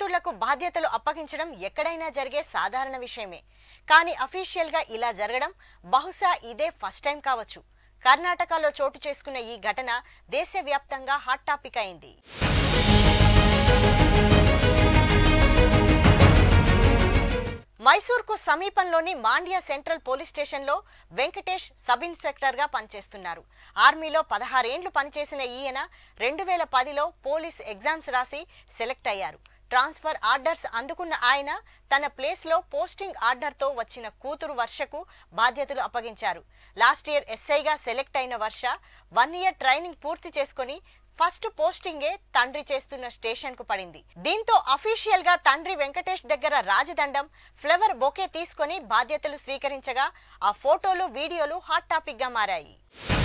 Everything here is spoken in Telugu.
కూతుళ్లకు బాధ్యతలు అప్పగించడం ఎక్కడైనా జరిగే సాధారణ విషయమే కానీ అఫీషియల్ గా ఇలా జరగడం బహుశా ఇదే ఫస్ట్ టైం కావచ్చు కర్ణాటకలో చోటు చేసుకున్న ఈ ఘటన దేశవ్యాప్తంగా హాట్ టాపిక్ అయింది మైసూర్కు సమీపంలోని మాండ్య సెంట్రల్ పోలీస్ స్టేషన్లో వెంకటేష్ సబ్ ఇన్స్పెక్టర్ గా పనిచేస్తున్నారు ఆర్మీలో పదహారేండ్లు పనిచేసిన ఈయన రెండు వేల పదిలో పోలీస్ ఎగ్జామ్స్ రాసి సెలెక్ట్ అయ్యారు ట్రాన్స్ఫర్ ఆర్డర్స్ అందుకున్న ఆయన తన ప్లేస్లో పోస్టింగ్ ఆర్డర్తో వచ్చిన కూతురు వర్షకు బాధ్యతలు అప్పగించారు లాస్ట్ ఇయర్ ఎస్ఐగా సెలెక్ట్ అయిన వర్ష వన్ ఇయర్ ట్రైనింగ్ పూర్తి చేసుకుని ఫస్ట్ పోస్టింగే తండ్రి చేస్తున్న స్టేషన్ కు పడింది దీంతో అఫీషియల్ గా తండ్రి వెంకటేష్ దగ్గర రాజదండం ఫ్లవర్ బొకే తీసుకొని బాధ్యతలు స్వీకరించగా ఆ ఫోటోలు వీడియోలు హాట్ టాపిక్ గా మారాయి